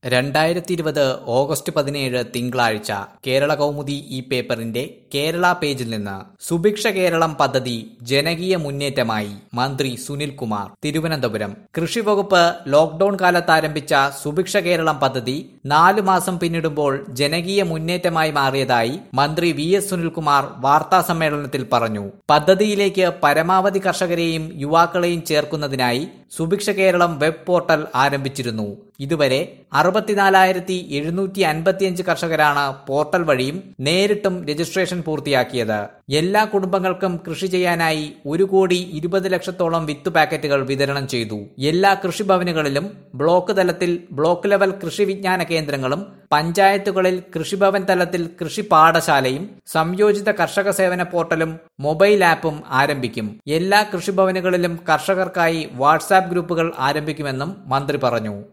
രണ്ടായിരത്തി ഇരുപത് ഓഗസ്റ്റ് പതിനേഴ് തിങ്കളാഴ്ച കേരള കൗമുദി ഈ പേപ്പറിന്റെ കേരള പേജിൽ നിന്ന് സുഭിക്ഷ കേരളം പദ്ധതി ജനകീയ മുന്നേറ്റമായി മന്ത്രി സുനിൽ കുമാർ തിരുവനന്തപുരം കൃഷി വകുപ്പ് ലോക്ഡൌൺ കാലത്ത് ആരംഭിച്ച സുഭിക്ഷ കേരളം പദ്ധതി നാലു മാസം പിന്നിടുമ്പോൾ ജനകീയ മുന്നേറ്റമായി മാറിയതായി മന്ത്രി വി എസ് സുനിൽകുമാർ വാർത്താ സമ്മേളനത്തിൽ പറഞ്ഞു പദ്ധതിയിലേക്ക് പരമാവധി കർഷകരെയും യുവാക്കളെയും ചേർക്കുന്നതിനായി സുഭിക്ഷ കേരളം വെബ് പോർട്ടൽ ആരംഭിച്ചിരുന്നു ഇതുവരെ അറുപത്തിനാലായിരത്തി എഴുന്നൂറ്റി അൻപത്തിയഞ്ച് കർഷകരാണ് പോർട്ടൽ വഴിയും നേരിട്ടും രജിസ്ട്രേഷൻ പൂർത്തിയാക്കിയത് എല്ലാ കുടുംബങ്ങൾക്കും കൃഷി ചെയ്യാനായി ഒരു കോടി ഇരുപത് ലക്ഷത്തോളം വിത്ത് പാക്കറ്റുകൾ വിതരണം ചെയ്തു എല്ലാ കൃഷിഭവനുകളിലും ബ്ലോക്ക് തലത്തിൽ ബ്ലോക്ക് ലെവൽ കൃഷി വിജ്ഞാന കേന്ദ്രങ്ങളും പഞ്ചായത്തുകളിൽ കൃഷിഭവൻ തലത്തിൽ കൃഷി പാഠശാലയും സംയോജിത കർഷക സേവന പോർട്ടലും മൊബൈൽ ആപ്പും ആരംഭിക്കും എല്ലാ കൃഷിഭവനുകളിലും കർഷകർക്കായി വാട്സാപ്പ് ഗ്രൂപ്പുകൾ ആരംഭിക്കുമെന്നും മന്ത്രി പറഞ്ഞു